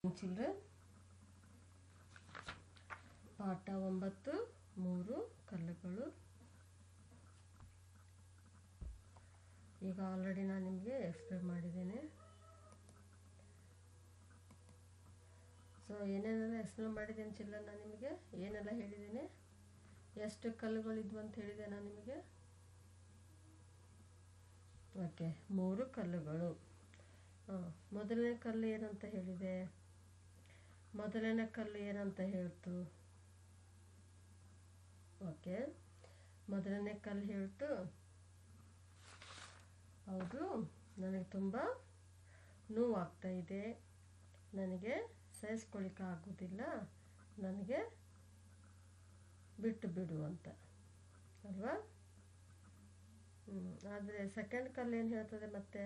children ಪಾಠ ಒಂಬತ್ತು ಮೂರು ಕಲ್ಲುಗಳು ಈಗ ಆಲ್ರೆಡಿ ನಾನು ನಿಮಗೆ ಎಕ್ಸ್ಪ್ಲೇನ್ ಮಾಡಿದ್ದೇನೆ ಸೊ ಏನೇನೆಲ್ಲ ಎಕ್ಸ್ಪ್ಲೇನ್ ಮಾಡಿದ್ದೇನೆ ಚಿಲ್ಡ್ರನ್ ನಾನು ನಿಮಗೆ ಏನೆಲ್ಲ ಹೇಳಿದ್ದೇನೆ ಎಷ್ಟು ಕಲ್ಲುಗಳಿದ್ವು ಅಂತ ಹೇಳಿದೆ ನಾನು ನಿಮಗೆ ಓಕೆ ಮೂರು ಕಲ್ಲುಗಳು ಹಾಂ ಮೊದಲನೇ ಕಲ್ಲು ಏನಂತ ಹೇಳಿದೆ ಮೊದಲನೇ ಕಲ್ಲು ಏನಂತ ಹೇಳ್ತು ಓಕೆ ಮೊದಲನೇ ಕಲ್ಲು ಹೇಳ್ತು ಹೌದು ನನಗೆ ತುಂಬ ನೋವಾಗ್ತಾ ಇದೆ ನನಗೆ ಸಹಿಸ್ಕೊಳ್ಳಿಕ್ಕೆ ಆಗೋದಿಲ್ಲ ನನಗೆ ಬಿಟ್ಟು ಬಿಡು ಅಂತ ಅಲ್ವಾ ಹ್ಞೂ ಆದರೆ ಸೆಕೆಂಡ್ ಕಲ್ಲು ಏನು ಹೇಳ್ತದೆ ಮತ್ತೆ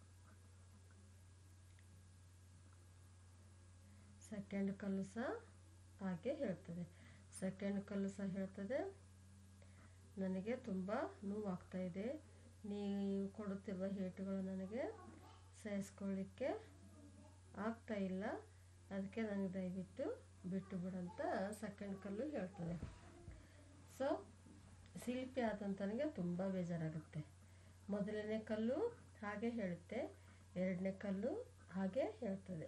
ಸೆಕೆಂಡ್ ಕಲ್ಲು ಸಹ ಹಾಗೆ ಹೇಳ್ತದೆ ಸೆಕೆಂಡ್ ಕಲ್ಲು ಸಹ ಹೇಳ್ತದೆ ನನಗೆ ತುಂಬ ನೋವಾಗ್ತಾ ಇದೆ ನೀವು ಕೊಡುತ್ತಿರುವ ಏಟುಗಳು ನನಗೆ ಸಹಿಸ್ಕೊಳ್ಳಿಕ್ಕೆ ಆಗ್ತಾ ಇಲ್ಲ ಅದಕ್ಕೆ ನನಗೆ ದಯವಿಟ್ಟು ಬಿಟ್ಟು ಬಿಡಂತ ಸೆಕೆಂಡ್ ಕಲ್ಲು ಹೇಳ್ತದೆ ಸೊ ಶಿಲ್ಪಿ ಆದಂತನಿಗೆ ತುಂಬ ಬೇಜಾರಾಗುತ್ತೆ ಮೊದಲನೇ ಕಲ್ಲು ಹಾಗೆ ಹೇಳುತ್ತೆ ಎರಡನೇ ಕಲ್ಲು ಹಾಗೆ ಹೇಳ್ತದೆ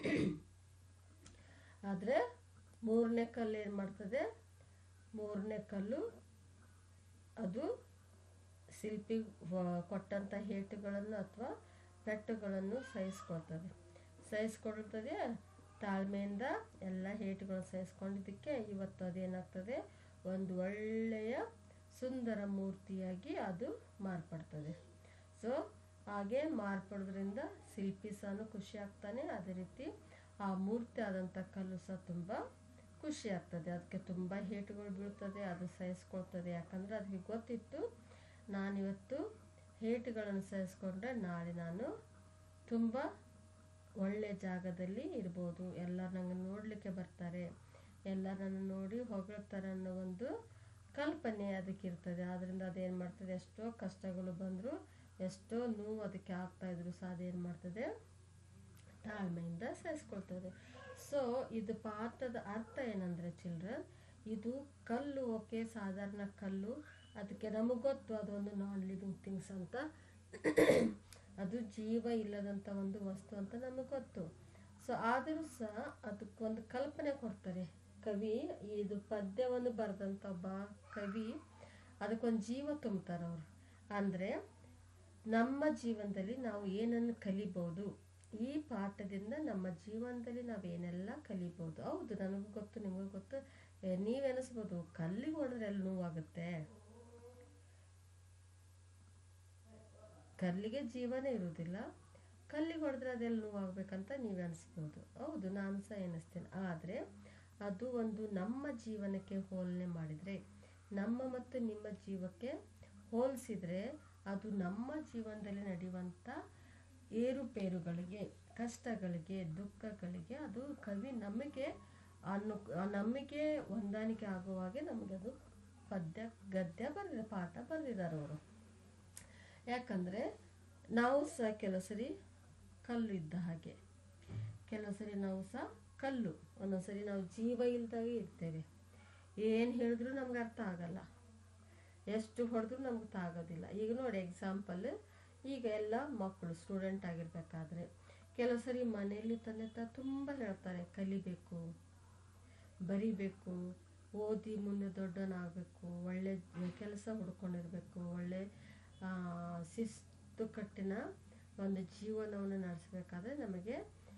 ಆದರೆ ಮೂರನೇ ಕಲ್ಲು ಏನು ಮಾಡ್ತದೆ ಮೂರನೇ ಕಲ್ಲು ಅದು ಶಿಲ್ಪಿ ಕೊಟ್ಟಂಥ ಏಟುಗಳನ್ನು ಅಥವಾ ಪೆಟ್ಟುಗಳನ್ನು ಸಹಿಸ್ಕೊಳ್ತದೆ ಸಹಿಸ್ಕೊಳ್ತದೆ ತಾಳ್ಮೆಯಿಂದ ಎಲ್ಲ ಏಟುಗಳನ್ನು ಸಹಿಸ್ಕೊಂಡಿದ್ದಕ್ಕೆ ಇವತ್ತು ಅದೇನಾಗ್ತದೆ ಒಂದು ಒಳ್ಳೆಯ ಸುಂದರ ಮೂರ್ತಿಯಾಗಿ ಅದು ಮಾರ್ಪಡ್ತದೆ ಸೊ ಹಾಗೆ ಮಾರ್ಪಡೋದ್ರಿಂದ ಶಿಲ್ಪಿ ಸಹ ಖುಷಿ ಆಗ್ತಾನೆ ಅದೇ ರೀತಿ ಆ ಮೂರ್ತಿ ಆದಂಥ ಕಲ್ಲು ಸಹ ತುಂಬ ಖುಷಿ ಆಗ್ತದೆ ಅದಕ್ಕೆ ತುಂಬ ಏಟುಗಳು ಬೀಳ್ತದೆ ಅದು ಸಹಿಸ್ಕೊಳ್ತದೆ ಯಾಕಂದರೆ ಅದಕ್ಕೆ ಗೊತ್ತಿತ್ತು ನಾನಿವತ್ತು ಏಟುಗಳನ್ನು ಸಹಿಸ್ಕೊಂಡ್ರೆ ನಾಳೆ ನಾನು ತುಂಬ ಒಳ್ಳೆಯ ಜಾಗದಲ್ಲಿ ಇರ್ಬೋದು ಎಲ್ಲ ನನಗೆ ನೋಡಲಿಕ್ಕೆ ಬರ್ತಾರೆ ಎಲ್ಲ ನನ್ನ ನೋಡಿ ಹೊಗಳ್ತಾರೆ ಅನ್ನೋ ಒಂದು ಕಲ್ಪನೆ ಅದಕ್ಕೆ ಇರ್ತದೆ ಆದ್ದರಿಂದ ಅದೇನು ಮಾಡ್ತದೆ ಎಷ್ಟೋ ಕಷ್ಟಗಳು ಬಂದರೂ ಎಷ್ಟೋ ನೋವು ಅದಕ್ಕೆ ಆಗ್ತಾಯಿದ್ರು ಸಹ ಅದೇನು ಮಾಡ್ತದೆ ತಾಳ್ಮೆಯಿಂದ ಸಹಿಸ್ಕೊಳ್ತದೆ ಸೊ ಇದು ಪಾಠದ ಅರ್ಥ ಏನಂದರೆ ಚಿಲ್ಡ್ರನ್ ಇದು ಕಲ್ಲು ಓಕೆ ಸಾಧಾರಣ ಕಲ್ಲು ಅದಕ್ಕೆ ನಮಗೆ ಗೊತ್ತು ಅದೊಂದು ನಾನ್ ಲಿವಿಂಗ್ ಥಿಂಗ್ಸ್ ಅಂತ ಅದು ಜೀವ ಇಲ್ಲದಂಥ ಒಂದು ವಸ್ತು ಅಂತ ನಮಗೆ ಗೊತ್ತು ಸೊ ಆದರೂ ಸಹ ಅದಕ್ಕೊಂದು ಕಲ್ಪನೆ ಕೊಡ್ತಾರೆ ಕವಿ ಇದು ಪದ್ಯವನ್ನು ಬರೆದಂಥ ಒಬ್ಬ ಕವಿ ಅದಕ್ಕೊಂದು ಜೀವ ತುಂಬ್ತಾರೆ ಅವರು ಅಂದರೆ ನಮ್ಮ ಜೀವನದಲ್ಲಿ ನಾವು ಏನನ್ನು ಕಲಿಬೋದು ಈ ಪಾಠದಿಂದ ನಮ್ಮ ಜೀವನದಲ್ಲಿ ನಾವು ಏನೆಲ್ಲ ಕಲಿಬೋದು ಹೌದು ನನಗೂ ಗೊತ್ತು ನಿಮಗೂ ಗೊತ್ತು ನೀವೆನಿಸ್ಬೋದು ಕಲ್ಲಿಗೆ ಹೊಡೆದ್ರೆ ಎಲ್ಲಿ ನೋವಾಗುತ್ತೆ ಕಲ್ಲಿಗೆ ಜೀವನೇ ಇರುವುದಿಲ್ಲ ಕಲ್ಲಿಗೆ ಹೊಡೆದ್ರೆ ಅದೆಲ್ಲ ನೋವಾಗಬೇಕಂತ ನೀವು ಅನಿಸ್ಬೋದು ಹೌದು ನಾನು ಸಹ ಎನಿಸ್ತೇನೆ ಆದರೆ ಅದು ಒಂದು ನಮ್ಮ ಜೀವನಕ್ಕೆ ಹೋಲನೆ ಮಾಡಿದರೆ ನಮ್ಮ ಮತ್ತು ನಿಮ್ಮ ಜೀವಕ್ಕೆ ಹೋಲಿಸಿದರೆ ಅದು ನಮ್ಮ ಜೀವನದಲ್ಲಿ ನಡೆಯುವಂಥ ಏರುಪೇರುಗಳಿಗೆ ಕಷ್ಟಗಳಿಗೆ ದುಃಖಗಳಿಗೆ ಅದು ಕವಿ ನಮಗೆ ಅನ್ನು ನಮಗೆ ಹೊಂದಾಣಿಕೆ ಆಗುವಾಗೆ ನಮಗೆ ಅದು ಪದ್ಯ ಗದ್ಯ ಬರೆದ ಪಾಠ ಬರೆದಿದ್ದಾರೆ ಅವರು ಯಾಕಂದರೆ ನಾವು ಸಹ ಕೆಲವು ಸರಿ ಕಲ್ಲು ಇದ್ದ ಹಾಗೆ ಕೆಲವು ಸರಿ ನಾವು ಸಹ ಕಲ್ಲು ಒಂದೊಂದು ಸರಿ ನಾವು ಜೀವ ಇಲ್ದಾಗೆ ಇರ್ತೇವೆ ಏನು ಹೇಳಿದ್ರು ನಮ್ಗೆ ಅರ್ಥ ಆಗಲ್ಲ ಎಷ್ಟು ಹೊಡೆದ್ರೂ ನಮ್ಗೆ ತಾಗೋದಿಲ್ಲ ಈಗ ನೋಡಿ ಎಕ್ಸಾಂಪಲ್ ಈಗ ಎಲ್ಲ ಮಕ್ಕಳು ಸ್ಟೂಡೆಂಟ್ ಆಗಿರ್ಬೇಕಾದ್ರೆ ಕೆಲವು ಸರಿ ಮನೆಯಲ್ಲಿ ತಂದೆ ತ ತುಂಬ ಹೇಳ್ತಾರೆ ಕಲಿಬೇಕು ಬರಿಬೇಕು ಓದಿ ಮುಂದೆ ದೊಡ್ಡನಾಗಬೇಕು ಒಳ್ಳೆ ಕೆಲಸ ಹುಡ್ಕೊಂಡಿರ್ಬೇಕು ಒಳ್ಳೆ ಶಿಸ್ತು ಕಟ್ಟಿನ ಒಂದು ಜೀವನವನ್ನು ನಡೆಸಬೇಕಾದ್ರೆ ನಮಗೆ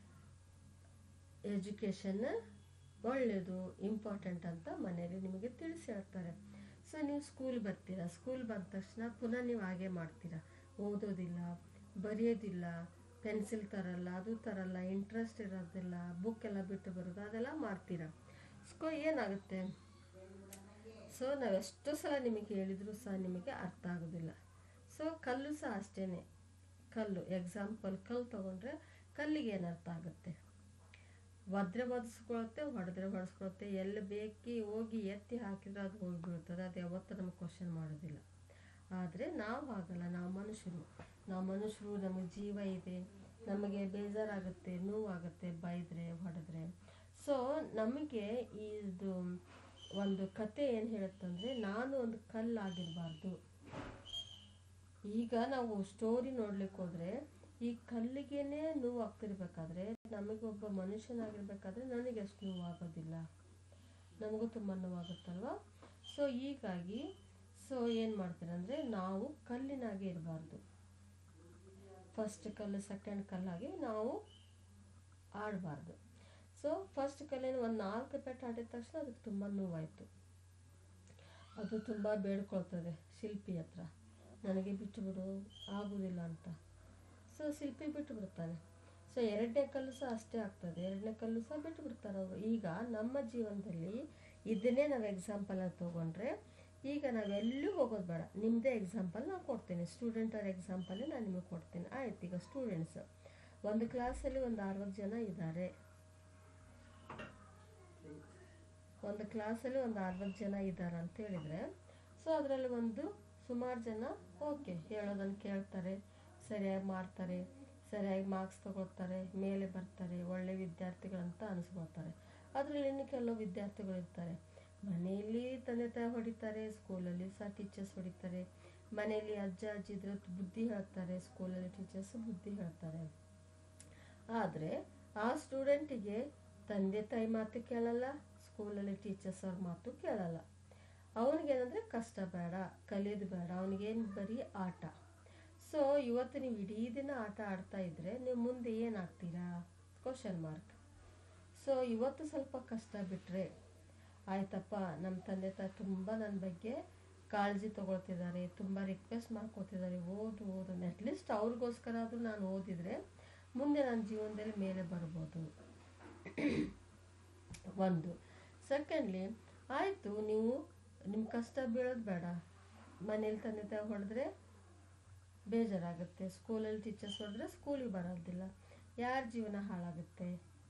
ಎಜುಕೇಷನ್ ಒಳ್ಳೆಯದು ಇಂಪಾರ್ಟೆಂಟ್ ಅಂತ ಮನೆಯಲ್ಲಿ ನಿಮಗೆ ತಿಳಿಸಿ ಹೇಳ್ತಾರೆ ಸೊ ನೀವು ಸ್ಕೂಲ್ ಬರ್ತೀರಾ ಸ್ಕೂಲ್ ಬಂದ ತಕ್ಷಣ ಪುನಃ ನೀವು ಹಾಗೆ ಮಾಡ್ತೀರಾ ಓದೋದಿಲ್ಲ ಬರೆಯೋದಿಲ್ಲ ಪೆನ್ಸಿಲ್ ತರಲ್ಲ ಅದು ತರಲ್ಲ ಇಂಟ್ರೆಸ್ಟ್ ಇರೋದಿಲ್ಲ ಬುಕ್ ಎಲ್ಲ ಬಿಟ್ಟು ಬರೋದು ಅದೆಲ್ಲ ಮಾಡ್ತೀರಾ ಸ್ಕೂ ಏನಾಗುತ್ತೆ ಸೊ ನಾವು ಎಷ್ಟು ಸಲ ನಿಮಗೆ ಹೇಳಿದರೂ ಸಹ ನಿಮಗೆ ಅರ್ಥ ಆಗೋದಿಲ್ಲ ಸೊ ಕಲ್ಲು ಸಹ ಅಷ್ಟೇ ಕಲ್ಲು ಎಕ್ಸಾಂಪಲ್ ಕಲ್ಲು ತೊಗೊಂಡ್ರೆ ಕಲ್ಲಿಗೆ ಏನು ಅರ್ಥ ಆಗುತ್ತೆ ಒದ್ರೆ ಒದಿಸ್ಕೊಳುತ್ತೆ ಹೊಡೆದ್ರೆ ಹೊಡೆಸ್ಕೊಳುತ್ತೆ ಎಲ್ಲಿ ಬೇಕಿ ಹೋಗಿ ಎತ್ತಿ ಹಾಕಿದ್ರೆ ಅದು ಹೋಗಿ ಬೀಳ್ತದೆ ಅದು ಯಾವತ್ತೂ ನಮಗೆ ಕ್ವಶನ್ ಮಾಡೋದಿಲ್ಲ ಆದರೆ ನಾವು ಆಗಲ್ಲ ನಾವು ಮನುಷ್ಯರು ನಾವು ಮನುಷ್ಯರು ನಮಗೆ ಜೀವ ಇದೆ ನಮಗೆ ಬೇಜಾರಾಗುತ್ತೆ ನೋವಾಗುತ್ತೆ ಬೈದ್ರೆ ಹೊಡೆದ್ರೆ ಸೊ ನಮಗೆ ಇದು ಒಂದು ಕತೆ ಏನು ಹೇಳುತ್ತಂದ್ರೆ ನಾನು ಒಂದು ಕಲ್ಲಾಗಿರಬಾರ್ದು ಈಗ ನಾವು ಸ್ಟೋರಿ ನೋಡ್ಲಿಕ್ಕೆ ಹೋದ್ರೆ ಈ ಕಲ್ಲಿಗೆನೆ ನೋವು ಆಗ್ತಿರ್ಬೇಕಾದ್ರೆ ನಮಗೊಬ್ಬ ಮನುಷ್ಯನಾಗಿರ್ಬೇಕಾದ್ರೆ ನನಗೆ ಅಷ್ಟು ನೋವಾಗೋದಿಲ್ಲ ನನಗೂ ತುಂಬ ನೋವಾಗುತ್ತಲ್ವ ಸೊ ಹೀಗಾಗಿ ಸೊ ಏನು ಮಾಡ್ತಾರೆ ಅಂದರೆ ನಾವು ಕಲ್ಲಿನಾಗೆ ಇರಬಾರ್ದು ಫಸ್ಟ್ ಕಲ್ಲು ಸೆಕೆಂಡ್ ಕಲ್ಲಾಗಿ ನಾವು ಆಡಬಾರ್ದು ಸೊ ಫಸ್ಟ್ ಕಲ್ಲಿನ ಒಂದು ನಾಲ್ಕು ಪೆಟ್ಟು ಆಡಿದ ತಕ್ಷಣ ಅದಕ್ಕೆ ತುಂಬ ನೋವಾಯಿತು ಅದು ತುಂಬ ಬೇಡ್ಕೊಳ್ತದೆ ಶಿಲ್ಪಿ ಹತ್ರ ನನಗೆ ಬಿಟ್ಟು ಬಿಡು ಆಗುವುದಿಲ್ಲ ಅಂತ ಸೊ ಶಿಲ್ಪಿ ಬಿಟ್ಟು ಬಿಡ್ತಾನೆ ಸೊ ಎರಡನೇ ಕಲ್ಲು ಸಹ ಅಷ್ಟೇ ಆಗ್ತದೆ ಎರಡನೇ ಕಲ್ಲು ಸಹ ಬಿಟ್ಟು ಬಿಡ್ತಾರೆ ಅವರು ಈಗ ನಮ್ಮ ಜೀವನದಲ್ಲಿ ಇದನ್ನೇ ನಾವು ಎಕ್ಸಾಂಪಲ್ ಆಗಿ ತೊಗೊಂಡ್ರೆ ಈಗ ನಾವೆಲ್ಲೂ ಹೋಗೋದು ಬೇಡ ನಿಮ್ಮದೇ ಎಕ್ಸಾಂಪಲ್ ನಾನು ಕೊಡ್ತೀನಿ ಸ್ಟೂಡೆಂಟರ ಎಕ್ಸಾಂಪಲ್ಲೇ ನಾನು ನಿಮಗೆ ಕೊಡ್ತೀನಿ ಆಯ್ತು ಈಗ ಸ್ಟೂಡೆಂಟ್ಸ್ ಒಂದು ಕ್ಲಾಸಲ್ಲಿ ಒಂದು ಅರವತ್ತು ಜನ ಇದ್ದಾರೆ ಒಂದು ಕ್ಲಾಸಲ್ಲಿ ಒಂದು ಅರವತ್ತು ಜನ ಇದ್ದಾರೆ ಅಂತ ಹೇಳಿದರೆ ಸೊ ಅದರಲ್ಲಿ ಒಂದು ಸುಮಾರು ಜನ ಓಕೆ ಹೇಳೋದನ್ನು ಕೇಳ್ತಾರೆ ಸರಿಯಾಗಿ ಮಾಡ್ತಾರೆ ಸರಿಯಾಗಿ ಮಾರ್ಕ್ಸ್ ತಗೊಳ್ತಾರೆ ಮೇಲೆ ಬರ್ತಾರೆ ಒಳ್ಳೆ ವಿದ್ಯಾರ್ಥಿಗಳಂತ ಅನಿಸ್ಕೊಳ್ತಾರೆ ಅದರಲ್ಲಿ ಇನ್ನು ಕೆಲವು ವಿದ್ಯಾರ್ಥಿಗಳು ಇರ್ತಾರೆ ಮನೆಯಲ್ಲಿ ತಂದೆ ತಾಯಿ ಹೊಡಿತಾರೆ ಸ್ಕೂಲಲ್ಲಿ ಸಹ ಟೀಚರ್ಸ್ ಹೊಡಿತಾರೆ ಮನೆಯಲ್ಲಿ ಅಜ್ಜ ಅಜ್ಜಿ ಇದ್ರೆ ಬುದ್ಧಿ ಹೇಳ್ತಾರೆ ಸ್ಕೂಲಲ್ಲಿ ಟೀಚರ್ಸ್ ಬುದ್ಧಿ ಹೇಳ್ತಾರೆ ಆದರೆ ಆ ಸ್ಟೂಡೆಂಟಿಗೆ ತಂದೆ ತಾಯಿ ಮಾತು ಕೇಳಲ್ಲ ಸ್ಕೂಲಲ್ಲಿ ಟೀಚರ್ಸ್ ಅವ್ರ ಮಾತು ಕೇಳಲ್ಲ ಅವನಿಗೇನಂದರೆ ಕಷ್ಟ ಬೇಡ ಕಲಿಯೋದು ಬೇಡ ಅವನಿಗೇನು ಬರೀ ಆಟ ಸೊ ಇವತ್ತು ನೀವು ಇಡೀ ದಿನ ಆಟ ಆಡ್ತಾ ಇದ್ರೆ ನೀವು ಮುಂದೆ ಏನಾಗ್ತೀರಾ ಕ್ವಶನ್ ಮಾರ್ಕ್ ಸೊ ಇವತ್ತು ಸ್ವಲ್ಪ ಕಷ್ಟ ಬಿಟ್ಟರೆ ಆಯ್ತಪ್ಪ ನಮ್ಮ ತಂದೆ ತಾಯಿ ತುಂಬ ನನ್ನ ಬಗ್ಗೆ ಕಾಳಜಿ ತಗೊಳ್ತಿದ್ದಾರೆ ತುಂಬ ರಿಕ್ವೆಸ್ಟ್ ಮಾಡ್ಕೊತಿದ್ದಾರೆ ಓದು ಓದು ಅಟ್ಲೀಸ್ಟ್ ಅವ್ರಿಗೋಸ್ಕರ ಆದರೂ ನಾನು ಓದಿದರೆ ಮುಂದೆ ನನ್ನ ಜೀವನದಲ್ಲಿ ಮೇಲೆ ಬರ್ಬೋದು ಒಂದು ಸೆಕೆಂಡ್ಲಿ ಆಯಿತು ನೀವು ನಿಮ್ಮ ಕಷ್ಟ ಬೀಳೋದು ಬೇಡ ಮನೇಲಿ ತಂದೆ ತಾಯಿ ಹೊಡೆದ್ರೆ ಬೇಜಾರಾಗುತ್ತೆ ಸ್ಕೂಲಲ್ಲಿ ಟೀಚರ್ಸ್ ಹೊಡೆದ್ರೆ ಸ್ಕೂಲಿಗೆ ಬರೋದಿಲ್ಲ ಯಾರ ಜೀವನ ಹಾಳಾಗುತ್ತೆ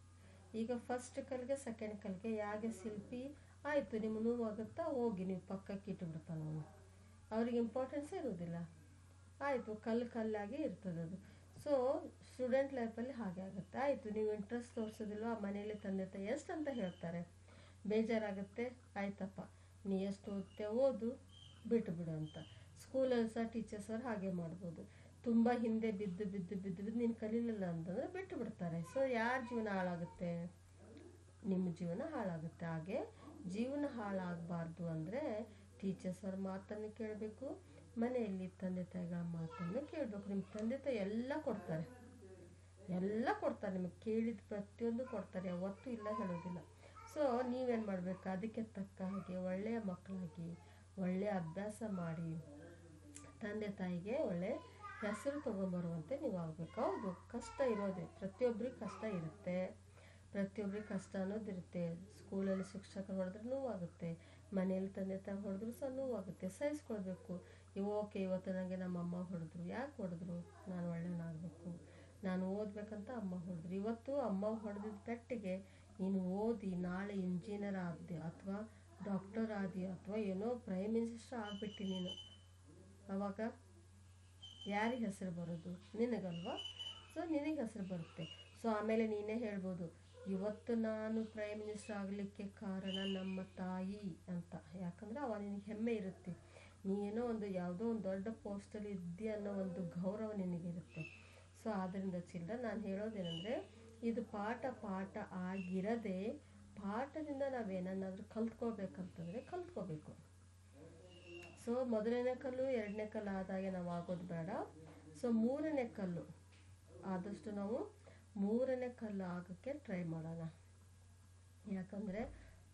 ಈಗ ಫಸ್ಟ್ ಕಲ್ಗೆ ಸೆಕೆಂಡ್ ಕಲ್ಗೆ ಯಾಗೆ ಶಿಲ್ಪಿ ಆಯಿತು ನಿಮ್ಮ ನೋವಾಗುತ್ತಾ ಹೋಗಿ ನೀವು ಪಕ್ಕಕ್ಕೆ ಇಟ್ಟುಬಿಡ್ತಾನೆ ಅವನು ಅವ್ರಿಗೆ ಇಂಪಾರ್ಟೆನ್ಸೇ ಇರೋದಿಲ್ಲ ಆಯಿತು ಕಲ್ಲು ಕಲ್ಲಾಗಿ ಇರ್ತದೆ ಅದು ಸೊ ಸ್ಟೂಡೆಂಟ್ ಲೈಫಲ್ಲಿ ಹಾಗೆ ಆಗುತ್ತೆ ಆಯಿತು ನೀವು ಇಂಟ್ರೆಸ್ಟ್ ತೋರಿಸೋದಿಲ್ವ ಮನೇಲಿ ತಂದೆ ತಾಯಿ ಎಷ್ಟು ಅಂತ ಹೇಳ್ತಾರೆ ಬೇಜಾರಾಗುತ್ತೆ ಆಯ್ತಪ್ಪ ನೀ ಎಷ್ಟು ಓದ್ತೆ ಓದು ಬಿಟ್ಟು ಬಿಡು ಅಂತ ಸ್ಕೂಲಲ್ಲಿ ಸಹ ಟೀಚರ್ಸ್ ಅವ್ರು ಹಾಗೆ ಮಾಡ್ಬೋದು ತುಂಬ ಹಿಂದೆ ಬಿದ್ದು ಬಿದ್ದು ಬಿದ್ದು ಬಿದ್ದು ನೀನು ಕಲೀಲಿಲ್ಲ ಅಂತಂದರೆ ಬಿಟ್ಟು ಬಿಡ್ತಾರೆ ಸೊ ಯಾರ ಜೀವನ ಹಾಳಾಗುತ್ತೆ ನಿಮ್ಮ ಜೀವನ ಹಾಳಾಗುತ್ತೆ ಹಾಗೆ ಜೀವನ ಹಾಳಾಗಬಾರ್ದು ಅಂದರೆ ಟೀಚರ್ಸ್ ಅವ್ರ ಮಾತನ್ನು ಕೇಳಬೇಕು ಮನೆಯಲ್ಲಿ ತಂದೆ ತಾಯಿಗಳ ಮಾತನ್ನು ಕೇಳಬೇಕು ನಿಮ್ಮ ತಂದೆ ತಾಯಿ ಎಲ್ಲ ಕೊಡ್ತಾರೆ ಎಲ್ಲ ಕೊಡ್ತಾರೆ ನಿಮಗೆ ಕೇಳಿದ ಪ್ರತಿಯೊಂದು ಕೊಡ್ತಾರೆ ಯಾವತ್ತೂ ಇಲ್ಲ ಹೇಳೋದಿಲ್ಲ ಸೊ ನೀವೇನು ಮಾಡಬೇಕು ಅದಕ್ಕೆ ತಕ್ಕ ಹಾಗೆ ಒಳ್ಳೆಯ ಮಕ್ಕಳಾಗಿ ಒಳ್ಳೆಯ ಅಭ್ಯಾಸ ಮಾಡಿ ತಂದೆ ತಾಯಿಗೆ ಒಳ್ಳೆ ಹೆಸರು ತೊಗೊಂಬರುವಂತೆ ನೀವು ಆಗಬೇಕು ಹೌದು ಕಷ್ಟ ಇರೋದೇ ಪ್ರತಿಯೊಬ್ಬರಿಗೆ ಕಷ್ಟ ಇರುತ್ತೆ ಪ್ರತಿಯೊಬ್ಬರಿಗೆ ಕಷ್ಟ ಅನ್ನೋದಿರುತ್ತೆ ಸ್ಕೂಲಲ್ಲಿ ಶಿಕ್ಷಕರು ಹೊಡೆದ್ರೆ ನೋವಾಗುತ್ತೆ ಮನೆಯಲ್ಲಿ ತಂದೆ ತಾಯಿ ಹೊಡೆದ್ರು ಸಹ ನೋವಾಗುತ್ತೆ ಸಹಿಸ್ಕೊಳ್ಬೇಕು ಇವ್ ಓಕೆ ಇವತ್ತು ನನಗೆ ನಮ್ಮ ಅಮ್ಮ ಹೊಡೆದ್ರು ಯಾಕೆ ಹೊಡೆದ್ರು ನಾನು ಒಳ್ಳೆಯವನಾಗಬೇಕು ನಾನು ಓದಬೇಕಂತ ಅಮ್ಮ ಹೊಡೆದ್ರು ಇವತ್ತು ಅಮ್ಮ ಹೊಡೆದಿದ್ದ ಪೆಟ್ಟಿಗೆ ನೀನು ಓದಿ ನಾಳೆ ಇಂಜಿನಿಯರ್ ಆದ್ಯ ಅಥವಾ ಡಾಕ್ಟರ್ ಆದ್ಯ ಅಥವಾ ಏನೋ ಪ್ರೈಮ್ ಮಿನಿಸ್ಟರ್ ಆಗಿಬಿಟ್ಟು ನೀನು ಅವಾಗ ಯಾರಿಗೆ ಹೆಸರು ಬರೋದು ನಿನಗಲ್ವಾ ಸೊ ನಿನಗೆ ಹೆಸರು ಬರುತ್ತೆ ಸೊ ಆಮೇಲೆ ನೀನೇ ಹೇಳ್ಬೋದು ಇವತ್ತು ನಾನು ಪ್ರೈಮ್ ಮಿನಿಸ್ಟರ್ ಆಗಲಿಕ್ಕೆ ಕಾರಣ ನಮ್ಮ ತಾಯಿ ಅಂತ ಯಾಕಂದರೆ ಅವ ನಿನಗೆ ಹೆಮ್ಮೆ ಇರುತ್ತೆ ನೀನೋ ಒಂದು ಯಾವುದೋ ಒಂದು ದೊಡ್ಡ ಪೋಸ್ಟಲ್ಲಿ ಇದ್ದೀಯ ಅನ್ನೋ ಒಂದು ಗೌರವ ನಿನಗಿರುತ್ತೆ ಸೊ ಆದ್ದರಿಂದ ಚಿಲ್ಡ್ರನ್ ನಾನು ಹೇಳೋದೇನೆಂದರೆ ಇದು ಪಾಠ ಪಾಠ ಆಗಿರದೆ ಪಾಠದಿಂದ ನಾವೇನನ್ನಾದರೂ ಕಲ್ತ್ಕೋಬೇಕಂತಂದರೆ ಕಲ್ತ್ಕೋಬೇಕು ಸೊ ಮೊದಲನೇ ಕಲ್ಲು ಎರಡನೇ ಕಲ್ಲು ಆದಾಗೆ ನಾವು ಆಗೋದು ಬೇಡ ಸೊ ಮೂರನೇ ಕಲ್ಲು ಆದಷ್ಟು ನಾವು ಮೂರನೇ ಕಲ್ಲು ಆಗೋಕ್ಕೆ ಟ್ರೈ ಮಾಡೋಣ ಯಾಕಂದರೆ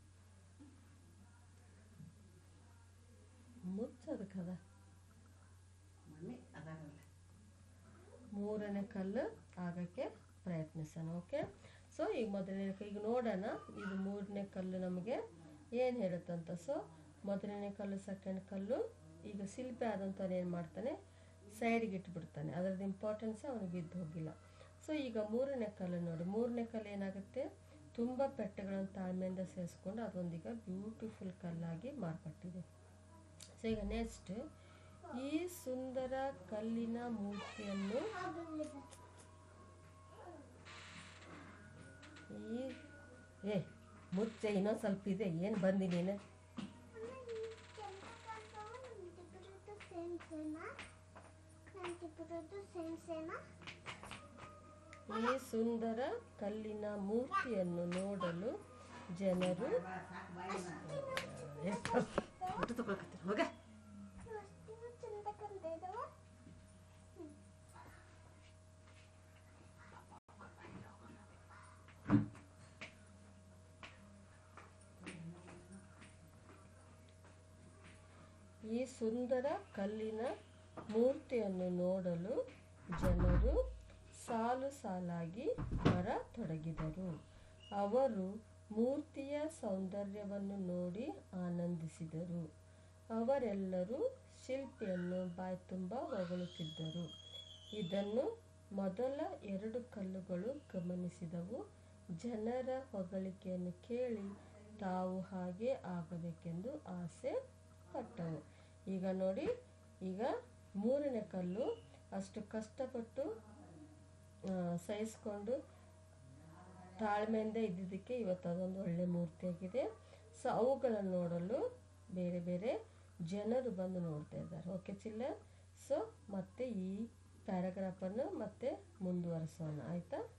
ಮುಚ್ಚೋದಕ್ಕದ ಮಮ್ಮಿ ಅದಾಗಲ್ಲ ಮೂರನೇ ಕಲ್ಲು ಆಗೋಕ್ಕೆ ಪ್ರಯತ್ನಿಸೋಣ ಓಕೆ ಸೊ ಈಗ ಮೊದಲನೇ ಕ- ಈಗ ನೋಡೋಣ ಇದು ಮೂರನೇ ಕಲ್ಲು ನಮಗೆ ಏನು ಹೇಳುತ್ತಂತ ಸೊ ಮೊದಲನೇ ಕಲ್ಲು ಸೆಕೆಂಡ್ ಕಲ್ಲು ಈಗ ಶಿಲ್ಪಿ ಆದಂಥವ್ನು ಏನು ಮಾಡ್ತಾನೆ ಸೈಡ್ಗೆ ಇಟ್ಬಿಡ್ತಾನೆ ಅದರದ್ದು ಇಂಪಾರ್ಟೆನ್ಸ್ ಅವನಿಗೆ ಬಿದ್ದು ಹೋಗಿಲ್ಲ ಸೊ ಈಗ ಮೂರನೇ ಕಲ್ಲು ನೋಡಿ ಮೂರನೇ ಕಲ್ಲು ಏನಾಗುತ್ತೆ ತುಂಬ ಪೆಟ್ಟುಗಳನ್ನು ತಾಳ್ಮೆಯಿಂದ ಸೇರಿಸ್ಕೊಂಡು ಅದೊಂದೀಗ ಬ್ಯೂಟಿಫುಲ್ ಕಲ್ಲಾಗಿ ಮಾರ್ಪಟ್ಟಿದೆ ಸೊ ಈಗ ನೆಕ್ಸ್ಟ್ ಈ ಸುಂದರ ಕಲ್ಲಿನ ಮೂರ್ತಿಯನ್ನು ಈ ಏ ಮುಚ್ಚೆ ಇನ್ನೊಂದು ಸ್ವಲ್ಪ ಇದೆ ಏನು ಬಂದಿ ನೀನು ಈ ಸುಂದರ ಕಲ್ಲಿನ ಮೂರ್ತಿಯನ್ನು ನೋಡಲು ಜನರು ಊಟ ತಗೊಳಕತ್ತೀನಿ ಹೋಗ ಈ ಸುಂದರ ಕಲ್ಲಿನ ಮೂರ್ತಿಯನ್ನು ನೋಡಲು ಜನರು ಸಾಲು ಸಾಲಾಗಿ ಬರತೊಡಗಿದರು ಅವರು ಮೂರ್ತಿಯ ಸೌಂದರ್ಯವನ್ನು ನೋಡಿ ಆನಂದಿಸಿದರು ಅವರೆಲ್ಲರೂ ಶಿಲ್ಪಿಯನ್ನು ಬಾಯ್ತುಂಬ ಹೊಗಳುತ್ತಿದ್ದರು ಇದನ್ನು ಮೊದಲ ಎರಡು ಕಲ್ಲುಗಳು ಗಮನಿಸಿದವು ಜನರ ಹೊಗಳಿಕೆಯನ್ನು ಕೇಳಿ ತಾವು ಹಾಗೆ ಆಗಬೇಕೆಂದು ಆಸೆ ಪಟ್ಟವು ಈಗ ನೋಡಿ ಈಗ ಮೂರನೇ ಕಲ್ಲು ಅಷ್ಟು ಕಷ್ಟಪಟ್ಟು ಆ, ಸಹಿಸ್ಕೊಂಡು ತಾಳ್ಮೆಯಿಂದ ಇದ್ದಿದ್ದಕ್ಕೆ ಇವತ್ತು ಅದೊಂದು ಒಳ್ಳೆ ಮೂರ್ತಿಯಾಗಿದೆ ಸೊ ಅವುಗಳನ್ನು ನೋಡಲು ಬೇರೆ ಬೇರೆ ಜನರು ಬಂದು ನೋಡ್ತಾ ಇದ್ದಾರೆ ಓಕೆ ಚಿಲ್ಲ ಸೊ ಮತ್ತೆ ಈ ಪ್ಯಾರಾಗ್ರಾಫನ್ನು ಮತ್ತೆ ಮುಂದುವರಿಸೋಣ ಆಯಿತಾ